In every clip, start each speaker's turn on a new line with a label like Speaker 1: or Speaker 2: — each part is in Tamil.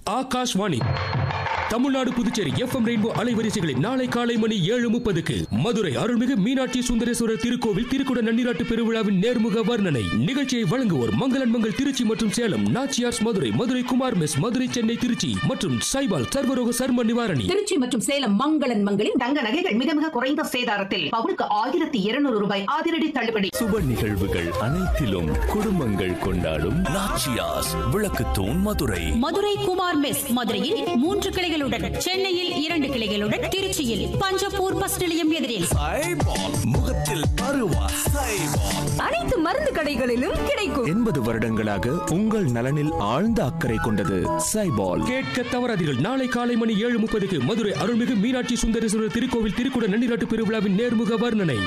Speaker 1: ஆகாஷ்வாணி தமிழ்நாடு புதுச்சேரி எஃப்எம் ரெயின்போ அலைவரிசைகளில் நாளை காலை மணி ஏழு முப்பதுக்கு மதுரை அருள்மிகு மீனாட்சி சுந்தரேஸ்வரர் திருக்கோவில் திருக்குட நன்னிராட்டு பெருவிழாவின் நேர்முக வர்ணனை நிகழ்ச்சியை வழங்குவோர் மங்களன் மங்கள் திருச்சி மற்றும் சேலம் நாச்சியார்ஸ் மதுரை மதுரை குமார் மெஸ் மதுரை சென்னை திருச்சி மற்றும் சைபால் சர்வரோக சர்ம நிவாரணி
Speaker 2: திருச்சி மற்றும் சேலம் மங்களன் மங்களின் தங்க நகைகள் மிக மிக குறைந்த சேதாரத்தில் பவுனுக்கு ஆயிரத்தி இருநூறு ரூபாய் அதிரடி தள்ளுபடி
Speaker 3: சுப நிகழ்வுகள் அனைத்திலும் குடும்பங்கள் கொண்டாடும் நாச்சியாஸ் விளக்குத்தூண் மதுரை
Speaker 4: மதுரை குமார் மெஸ் மதுரையில் மூன்று கிளைகளுடன் சென்னையில் இரண்டு கிளைகளுடன் திருச்சியில் பஞ்சப்பூர் பஸ் நிலையம் எதிரில்
Speaker 3: முகத்தில் பருவா
Speaker 5: அனைத்து மருந்து கடைகளிலும் கிடைக்கும்
Speaker 6: எண்பது வருடங்களாக உங்கள் நலனில் ஆழ்ந்த அக்கறை கொண்டது சைபால்
Speaker 1: கேட்க தவறாதீர்கள் நாளை காலை மணி ஏழு முப்பதுக்கு மதுரை அருள்மிகு மீனாட்சி சுந்தரேஸ்வரர் திருக்கோவில் திருக்குட நன்னிராட்டு பெருவிழாவின் நேர்முக வர்ணனை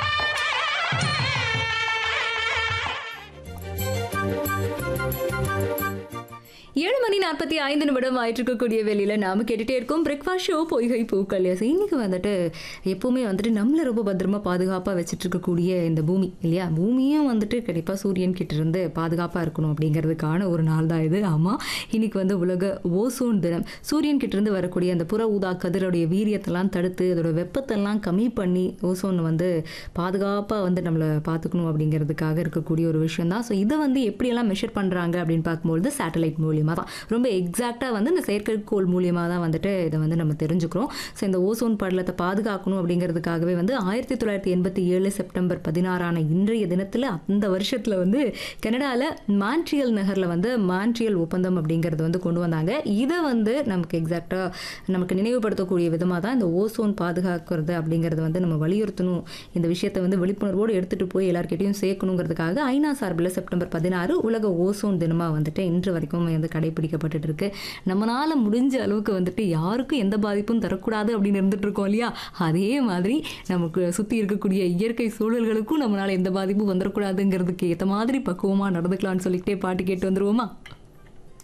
Speaker 5: ஏழு மணி நாற்பத்தி ஐந்து நிமிடம் ஆயிட்டிருக்கக்கூடிய வெளியில நாம கேட்டுட்டே இருக்கோம் பிரேக்ஃபாஸ்ட் ஷோ பொய்கை பூக்கள் Yes, இன்னைக்கு வந்துட்டு எப்பவுமே வந்துட்டு நம்மளை ரொம்ப பத்திரமா பாதுகாப்பாக வச்சுட்டு இருக்கக்கூடிய இந்த பூமி இல்லையா பூமியும் வந்துட்டு கண்டிப்பாக சூரியன் கிட்ட இருந்து பாதுகாப்பாக இருக்கணும் அப்படிங்கிறதுக்கான ஒரு நாள் தான் இது ஆமாம் இன்னைக்கு வந்து உலக ஓசோன் தினம் சூரியன் கிட்ட இருந்து வரக்கூடிய அந்த புற ஊதா கதிரோடைய வீரியத்தெல்லாம் தடுத்து அதோட வெப்பத்தெல்லாம் கம்மி பண்ணி ஓசோன் வந்து பாதுகாப்பாக வந்து நம்மளை பார்த்துக்கணும் அப்படிங்கிறதுக்காக இருக்கக்கூடிய ஒரு விஷயம் தான் ஸோ இதை வந்து எப்படியெல்லாம் மெஷர் பண்ணுறாங்க அப்படின்னு பார்க்கும்பொழுது சேட்டலைட் மூலியமாக தான் ரொம்ப எக்ஸாக்டாக வந்து இந்த செயற்கைக்கோள் மூலியமாக தான் வந்துட்டு இதை வந்து நம்ம தெரிஞ்சுக்கிறோம் ஸோ இந்த ஓசோன் படலத்தை பாதுகாக்கணும் அப்படிங்கிறதுக்காகவே வந்து ஆயிரத்தி தொள்ளாயிரத்தி எண்பத்தி ஏழு செப்டம்பர் பதினாறான இன்றைய தினத்தில் அந்த வருஷத்தில் வந்து கனடாவில் மான்ட்ரியல் நகரில் வந்து மான்ட்ரியல் ஒப்பந்தம் அப்படிங்கிறது வந்து கொண்டு வந்தாங்க இதை வந்து நமக்கு எக்ஸாக்டாக நமக்கு நினைவுபடுத்தக்கூடிய விதமாக தான் இந்த ஓசோன் பாதுகாக்கிறது அப்படிங்கிறது வந்து நம்ம வலியுறுத்தணும் இந்த விஷயத்தை வந்து விழிப்புணர்வோடு எடுத்துகிட்டு போய் எல்லார்கிட்டையும் சேர்க்கணுங்கிறதுக்காக ஐநா சார்பில் செப்டம்பர் பதினாறு உலக ஓசோன் தினமாக வந்துட்டு இன்று வரைக்கும் வந்து கடைபிடிக்கப்பட்டுட்டு இருக்கு நம்மளால முடிஞ்ச அளவுக்கு வந்துட்டு யாருக்கும் எந்த பாதிப்பும் தரக்கூடாது அப்படின்னு இருந்துட்டு இருக்கோம் இல்லையா அதே மாதிரி நமக்கு சுற்றி இருக்கக்கூடிய இயற்கை சூழல்களுக்கும் நம்மளால எந்த பாதிப்பும் வந்துடக்கூடாதுங்கிறதுக்கு ஏற்ற மாதிரி பக்குவமாக நடந்துக்கலாம்னு சொல்லிக்கிட்டே பாட்டு கேட்டு வந்துருவோமா